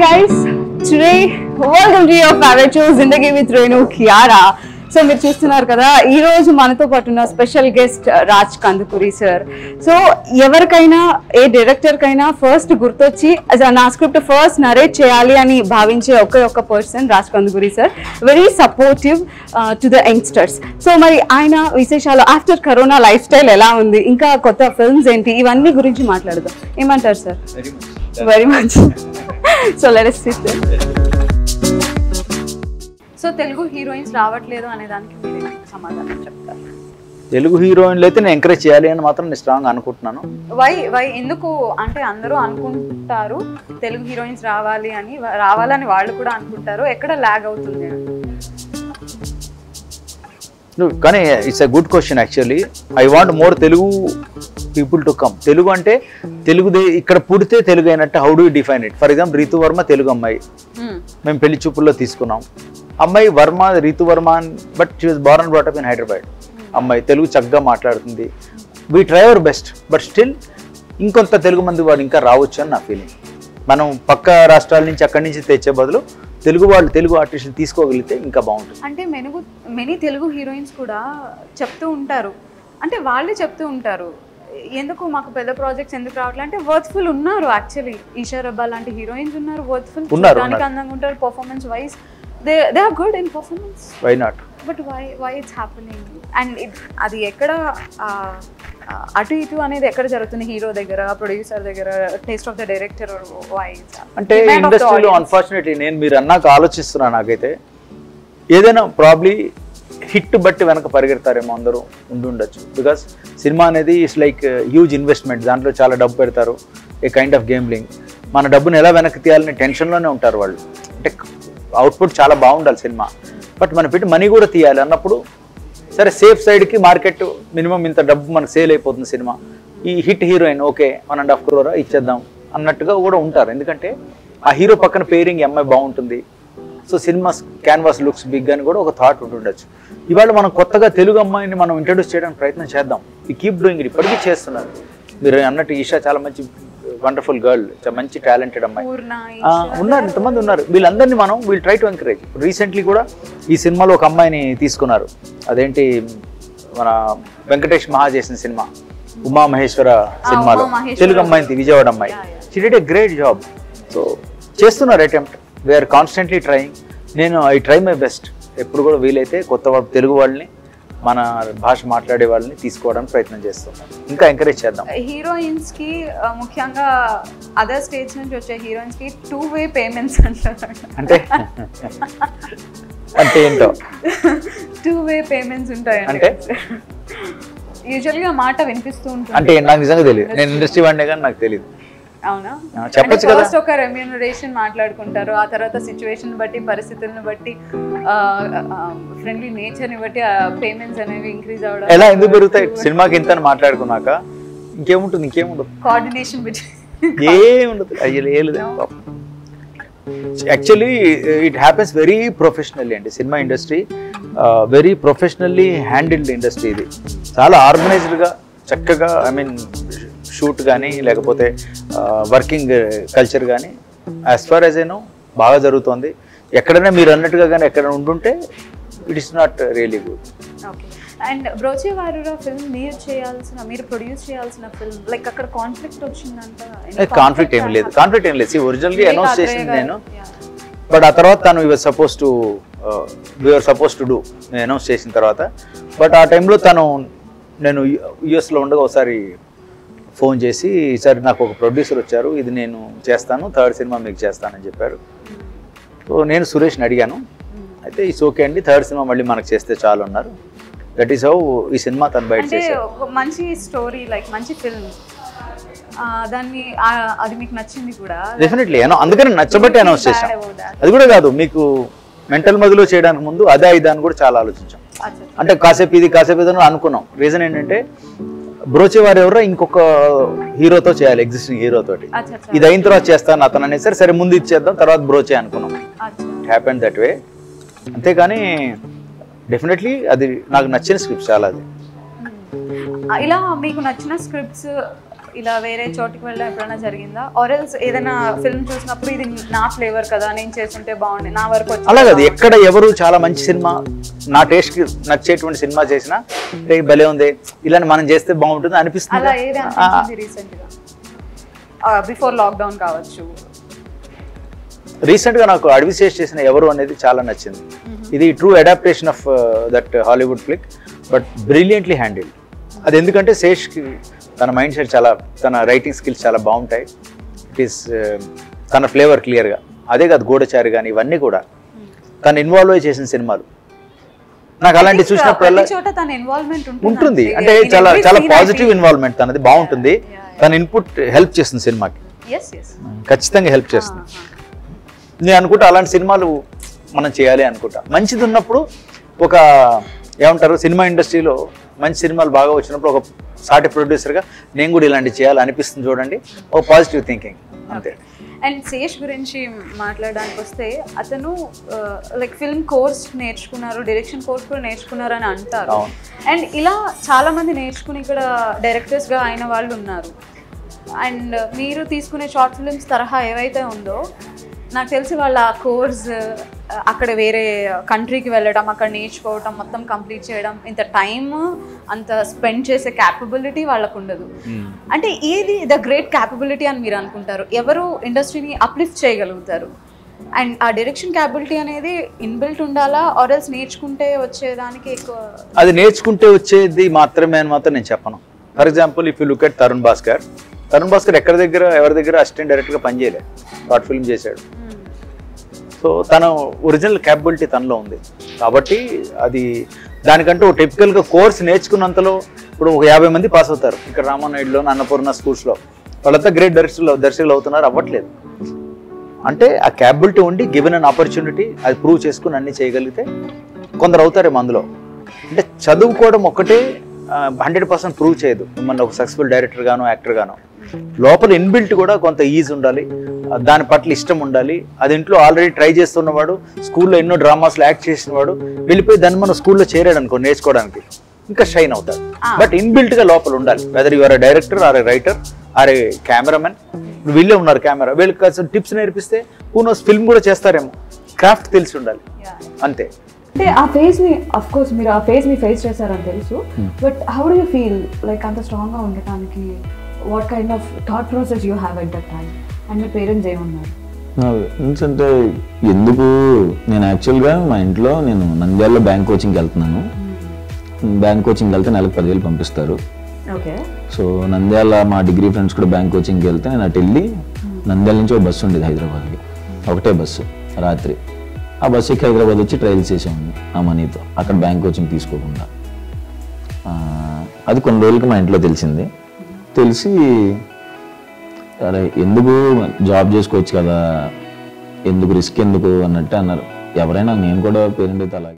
guys, today welcome to your favorite show Zindagi with Renu Kiara so మీరు చూస్తున్నారు కదా ఈ రోజు మనతో పాటు ఉన్న special guest Raj Kandukuri sir so ఎవరికైనా ఏ డైరెక్టర్ కైనా ఫస్ట్ గుర్తొచ్చి అసలు నా స్క్రిప్ట్ ఫస్ట్ నరేట్ చేయాలి అని భావించే ఒకే ఒక్క person Raj Kandukuri sir very supportive to the youngsters so మరి ఆయన విశేషాలు ఆఫ్టర్ కరోనా లైఫ్ స్టైల్ ఎలా ఉంది ఇంకా కొత్త ఫిల్మ్స్ ఏంటి ఇవన్నీ గురించి మాట్లాడదాం ఏమంటారు sir very much so let sit so Telugu heroines రావట్లేదు అనే దానికి మీరు ఏం సమాధానం చెప్తారు తెలుగు హీరోయిన్లు అయితే నేను ఎంకరేజ్ చేయాలి అని మాత్రం నేను స్ట్రాంగ్ అనుకుంటున్నాను వై వై ఎందుకు అంటే అందరూ అనుకుంటారు తెలుగు హీరోయిన్స్ రావాలి అని వా- రావాలని వాళ్ళు కూడా అనుకుంటారు ఎక్కడ లాగ్ అవుతుంది నువ్వు కానీ it's a good question actually I want more Telugu people to come Telugu అంటే తెలుగు ఇక్కడ పుడితే తెలుగు అయినట్టు how do define it for example Ritu Varma Telugu అమ్మాయి Hmm. మేము పెళ్లి చూపుల్లో తీసుకున్నాం అమ్మాయి Varma Ritu Varma but she was born and brought up in Hyderabad అమ్మాయి తెలుగు చక్కగా మాట్లాడుతుంది we try our best but still ఇంకొంత తెలుగు మంది వాడు ఇంకా రావచ్చు అని నా ఫీలింగ్ మనం పక్క రాష్ట్రాల నుంచి అక్కడి నుంచి తెచ్చే బదులు తెలుగు వాళ్ళు తెలుగు ఆర్టిస్టులు తీసుకోగలిగితే ఇంకా బాగుంటుంది అంటే మెనుగు మెనీ తెలుగు హీరోయిన్స్ కూడా చెప్తూ ఉంటారు అంటే వాళ్ళే చెప్తూ ఉంటారు ఎందుకు మాకు పెద్ద ప్రాజెక్ట్స్ ఎందుకు రావట్లేదు అంటే వర్త్ఫుల్ ఉన్నారు యాక్చువల్లీ ఈషా రబ్బా లాంటి హీరోయిన్స్ ఉన్నారు వర్త్ఫుల్ ఉన్నారు, చూడడానికి ఉన్నారు. అందంగా ఉంటారు performance wise they they are good in performance why not but why why it's happening and అది ఎక్కడ ఆ, ఆ, అటు ఇటు అనేది ఎక్కడ జరుగుతుంది హీరో దగ్గర ప్రొడ్యూసర్ దగ్గర taste of the director why అంటే ఇండస్ట్రీలో అన్ఫార్చునేట్లీ నేను మీరు అన్నాక ఆలోచిస్తున్నా నాకైతే ఏదైనా ప్రాబ్లీ హిట్ బట్టి వెనక పరిగెడతారేమో అందరూ ఉండి ఉండొచ్చు బికాస్ సినిమా అనేది ఇట్స్ లైక్ హ్యూజ్ ఇన్వెస్ట్మెంట్ దాంట్లో చాలా డబ్బు పెడతారు ఏ కైండ్ ఆఫ్ గేమ్లింగ్ మన డబ్బును ఎలా వెనక్కి తీయాలని టెన్షన్లోనే ఉంటారు వాళ్ళు అంటే అవుట్పుట్ చాలా బాగుండాలి సినిమా బట్ మనం పెట్టి మనీ కూడా తీయాలి అన్నప్పుడు సరే సేఫ్ సైడ్కి మార్కెట్ మినిమం ఇంత డబ్బు మనకు సేల్ అయిపోతుంది సినిమా ఈ hit heroine okay one and half crore ఇచ్చేద్దాం అన్నట్టుగా కూడా ఉంటారు ఎందుకంటే ఆ హీరో పక్కన పేరింగ్ ఈ అమ్మాయి బాగుంటుంది so cinema canvas looks big అని కూడా ఒక థాట్ ఉంటుండొచ్చు ఇవాళ మనం కొత్తగా తెలుగు అమ్మాయిని మనం ఇంట్రడ్యూస్ చేయడానికి ప్రయత్నం చేద్దాం ఈ కీప్ డూయింగ్ ఇట్ ఇప్పటికీ చేస్తున్నారు మీరు అన్నట్టు ఈషా చాలా మంచి వండర్ఫుల్ గర్ల్ మంచి టాలెంటెడ్ అమ్మాయి పూర్ణ ఆ, ఉన్నారు ఇంతమంది ఉన్నారు వీళ్ళందరినీ మనం will try to encourage recently కూడా ఈ సినిమాలో ఒక అమ్మాయిని తీసుకున్నారు అదేంటి మన వెంకటేష్ మహా చేసిన సినిమా ఉమా మహేశ్వర సినిమాలో మహేశ్వర. తెలుగు అమ్మాయి విజయవాడ అమ్మాయి Yeah, yeah. She did a great job so చేస్తున్నారు అటెంప్ట్ వీఆర్ కాన్స్టెంట్లీ ట్రయింగ్ నేను ఐ ట్రై మై బెస్ట్ ఎప్పుడు కూడా వీలైతే కొత్త వా- తెలుగు వాళ్ళని మన భాష మాట్లాడే వాళ్ళని తీసుకోవడానికి ప్రయత్నం చేస్తాం ఇంకా ఎంకరేజ్ చేద్దాం హీరోయిన్స్ కి ఆ, ముఖ్యంగా అదర్ స్టేట్స్ నుంచి వచ్చే హీరోయిన్స్ కి టూ వే పేమెంట్స్ అంటారు అంటే అంటే ఏంటో టూ వే పేమెంట్స్ ఉంటాయి అంటే? యూజువల్ గా మాట వినిపిస్తూ ఉంటుంది అంటే నాకు నిజంగా తెలియదు నేను ఇండస్ట్రీ వాడినే కానీ నాకు తెలియదు అవునా ఆ, చెప్పొచ్చు కదా. ఫస్ట్ ఒక రెమ్యూనరేషన్ మాట్లాడుకుంటారు ఆ తర్వాత సిచ్యువేషన్ బట్టి పరిస్థితులను బట్టి ఫ్రెండ్లీ నేచర్ ని బట్టి పేమెంట్స్ అనేవి ఇంక్రీజ్ అవడం ఎలా ఎందుకు పెరుగుతాయి సినిమాకి ఇంత అని మాట్లాడుకున్నాక ఇంకేముంటుంది ఇంకేముండదు కోఆర్డినేషన్ బిట్వీన్ ఏముండదు అయ్యో లేదు actually it happens very professionally అండి cinema industry very professionally handled industry ఇది చాలా ఆర్గనైజ్డ్గా చక్కగా ఐ మీన్ షూట్ కానీ లేకపోతే వర్కింగ్ కల్చర్ కానీ యాజ్ ఫార్ యాజ్ ఏనో బాగా జరుగుతోంది ఎక్కడైనా మీరు అన్నట్టుగా కానీ ఎక్కడ ఉండుంటే it is not really good okay and Broche Varura film మీరు చేయాల్సిన మీరు ప్రొడ్యూస్ చేయాల్సిన ఫిల్మ్ లైక్ అక్కడ కాన్ఫ్లిక్ట్ వచ్చిందంట కాన్ఫ్లిక్ట్ ఏం లేదు కాన్ఫ్లిక్ట్ ఏం లేదు ఒరిజినల్గా అనౌన్స్ చేసింది నేను బట్ ఆ తర్వాత తను your suppose to your suppose to do నేను అనౌన్స్ చేసిన తర్వాత బట్ ఆ టైంలో తను నేను యుఎస్లో ఉండగా ఒకసారి ఫోన్ చేసి ఈసారి నాకు ఒక ప్రొడ్యూసర్ వచ్చారు ఇది నేను చేస్తాను థర్డ్ సినిమా మీకు చేస్తానని చెప్పారు సో నేను సురేష్ని అడిగాను అయితే ఇట్స్ ఓకే అండి థర్డ్ సినిమా మళ్ళీ మనకు చేస్తే చాలు అన్నారు దట్ ఈస్ హౌ ఈ సినిమా తను బయట అంటే చేశారు ఒక మంచి స్టోరీ లైక్ మంచి ఫిల్మ్ దాన్ని ఆ, అది మీకు నచ్చింది కూడా డెఫినెట్లీ అందుకని నచ్చబట్టి అనౌన్స్ Bad చేశాను about that. అది కూడా కాదు మీకు మెంటల్ మదిలో చేయడానికి ముందు అదే ఇదా అని కూడా చాలా ఆలోచించాం అచ్చా. అంటే కాసేపు ఇది కాసేపు ఇది అని అనుకున్నాం రీజన్ ఏంటంటే బ్రోచే వారు ఎవరో ఇంకొక హీరోతో చేయాలి ఎగ్జిస్టింగ్ హీరో తోటి అచ్చా అచ్చా. ఇది అయిన తర్వాత చేస్తాను అతను అనేసి సరే, సరే ముందు ఇచ్చేద్దాం తర్వాత బ్రోచే అనుకున్నాం అచ్చా. హ్యాపెన్ దట్ వే అంతేగాని డెఫినెట్లీ అది నాకు నచ్చిన స్క్రిప్ట్ చాలా అది ఆ, ఇలా మీకు నచ్చిన స్క్రిప్ట్స్ ఇలా వేరే చోటికి వెళ్ళడం ఎప్పుడైనా జరిగిందా ఆరెల్స్ ఏదైనా ఫిల్మ్ చూసినప్పుడు ఇది నా ఫ్లేవర్ కదా నేను చేస్తుంటే బాగుంది నా వరకు వచ్చి అలా కాదు ఎక్కడ ఎవరు చాలా మంచి సినిమా నా టేస్ట్ కి నచ్చేటువంటి సినిమా చేసినా "రే, భలే ఉంది ఇలాంటి మనం చేస్తే బాగుంటుంది అనిపిస్తుంది అలా ఏది అనిపించింది రీసెంట్ గా బిఫోర్ లాక్డౌన్ కావచ్చు రీసెంట్ గా నాకు అడవి శేష్ చేసిన ఎవరు అనేది చాలా నచ్చింది ఇది true adaptation of that Hollywood flick but brilliantly handle అది ఎందుకంటే శేష్కి తన మైండ్ సెట్ చాలా తన రైటింగ్ స్కిల్స్ చాలా బాగుంటాయి ఇట్ ఈస్ తన ఫ్లేవర్ క్లియర్గా అదే కాదు గూఢచారి కానీ ఇవన్నీ కూడా తను ఇన్వాల్వ్ అయి చేసిన సినిమాలు నాకు అలాంటి చూసినప్పుడల్లా ప్రతి చోట తన ఇన్వాల్వ్మెంట్ ఉంటుంది అంటే చాలా చాలా పాజిటివ్ ఇన్వాల్వ్మెంట్ తనది బాగుంటుంది తన ఇన్పుట్ హెల్ప్ చేస్తుంది సినిమాకి ఎస్ ఎస్ ఖచ్చితంగా హెల్ప్ చేస్తుంది నేను అనుకుంటా అలాంటి సినిమాలు మనం చేయాలి అనుకుంటా మంచిది ఉన్నప్పుడు ఒక ఏమంటారు సినిమా ఇండస్ట్రీలో మంచి సినిమాలు బాగా వచ్చినప్పుడు ఒక సాటి ప్రొడ్యూసర్గా నేను కూడా ఇలాంటివి చేయాలి అనిపిస్తుంది చూడండి ఒక పాజిటివ్ థింకింగ్ అంతే అండ్ శేష్ గురించి మాట్లాడడానికి వస్తే అతను లైక్ ఫిల్మ్ కోర్స్ నేర్చుకున్నారు డైరెక్షన్ కోర్స్ కూడా నేర్చుకున్నారు అని అంటారు అవును. అండ్ ఇలా చాలా మంది నేర్చుకుని ఇక్కడ డైరెక్టర్స్ గా అయిన వాళ్ళు ఉన్నారు అండ్ మీరు తీసుకునే షార్ట్ ఫిల్మ్స్ తరహా ఏవైతే ఉందో నాకు తెలిసి వాళ్ళ కోర్స్ అక్కడ వేరే కంట్రీకి వెళ్ళడం అక్కడ నేర్చుకోవడం మొత్తం కంప్లీట్ చేయడం ఇంత టైం అంత స్పెండ్ చేసే క్యాపబిలిటీ వాళ్ళకు ఉండదు అంటే ఏది ద గ్రేట్ క్యాపబిలిటీ అని మీరు అనుకుంటారు ఎవరు ఇండస్ట్రీని అప్లిఫ్ట్ చేయగలుగుతారు అండ్ ఆ డైరెక్షన్ క్యాపబిలిటీ అనేది ఇన్బిల్ట్ ఉండాలా ఆర్ఎల్స్ నేర్చుకుంటే వచ్చేదానికి ఎక్కువ అది నేర్చుకుంటే వచ్చేది మాత్రమే అని మాత్రం నేను చెప్పను for example if you look at Tarun Bhaskar Tarun Bhaskar ఎక్కడి దగ్గర ఎవరి దగ్గర అసిస్టెంట్ డైరెక్ట్గా పనిచేయలేదు షార్ట్ ఫిల్మ్ చేశాడు సో తన ఒరిజినల్ క్యాపబిలిటీ తనలో ఉంది కాబట్టి అది దానికంటూ టిపికల్గా కోర్స్ నేర్చుకున్నంతలో ఇప్పుడు ఒక యాభై మంది పాస్ అవుతారు ఇక్కడ రామానాయుడులో అన్నపూర్ణ స్కూల్స్లో వాళ్ళంతా గ్రేట్ దర్శకులు దర్శకులు అవుతున్నారు అవ్వట్లేదు అంటే ఆ క్యాపబిలిటీ ఉండి గివెన్ అన్ ఆపర్చునిటీ అది ప్రూవ్ చేసుకుని అన్ని చేయగలిగితే కొందరు అవుతారేమో అందులో అంటే చదువుకోవడం ఒక్కటే హండ్రెడ్ పర్సెంట్ ప్రూవ్ చేయదు మన ఒక సక్సెస్ఫుల్ డైరెక్టర్ గాను యాక్టర్ గాను లోపల ఇన్బిల్ట్ కూడా కొంత ఈజ్ ఉండాలి ఆ, దాని పట్ల ఇష్టం ఉండాలి అది ఇంట్లో ఆల్రెడీ ట్రై చేస్తున్నవాడు స్కూల్లో ఎన్నో డ్రామాస్లో యాక్ట్ చేసినవాడు వెళ్ళిపోయి దాన్ని మనం స్కూల్లో చేరాడు అనుకో నేర్చుకోవడానికి ఇంకా షైన్ అవుతాడు బట్ ఇన్బిల్ట్ గా లోపల ఉండాలి whether your director or a writer or a cameraman ఇప్పుడు వీళ్ళే ఉన్నారు కెమెరా వీళ్ళకి కాస్త టిప్స్ నేర్పిస్తే పూనోస్ ఫిల్మ్ కూడా చేస్తారేమో క్రాఫ్ట్ తెలిసి ఉండాలి అంతే అంటే ఆ ఫేస్ ని అఫ్ కోర్స్ మీరు ఆ ఫేస్ ని ఫేస్ చేశారని తెలుసు but how do you feel like అంత స్ట్రాంగ్ గా ఉండటానికి what kind of thought process you have at that time and మీ పేరెంట్స్ ఏమన్నారు ఎందుకంటే ఎందుకు నేను యాక్చువల్గా మా ఇంట్లో నేను నంద్యాలలో బ్యాంక్ కోచింగ్కి వెళ్తున్నాను బ్యాంక్ కోచింగ్కి వెళ్తే నెలకు పదివేలు పంపిస్తారు ఓకే సో నంద్యాల మా డిగ్రీ ఫ్రెండ్స్ కూడా బ్యాంక్ కోచింగ్కి వెళ్తే నేను అటు వెళ్ళి నంద్యాల నుంచి ఒక బస్సు ఉండేది హైదరాబాద్కి ఒకటే బస్సు రాత్రి ఆ బస్సు ఎక్కి హైదరాబాద్ వచ్చి ట్రయల్స్ చేసాము ఆ మనీతో అక్కడ బ్యాంక్ కోచింగ్ తీసుకోకుండా ఆ, అది కొన్ని రోజులకి మా ఇంట్లో తెలిసింది తెలిసి అరే ఎందుకు జాబ్ చేసుకోవచ్చు కదా ఎందుకు రిస్క్ ఎందుకు అన్నట్టు అన్నారు ఎవరైనా నేను కూడా పేరెంట్ అయితే అలాగే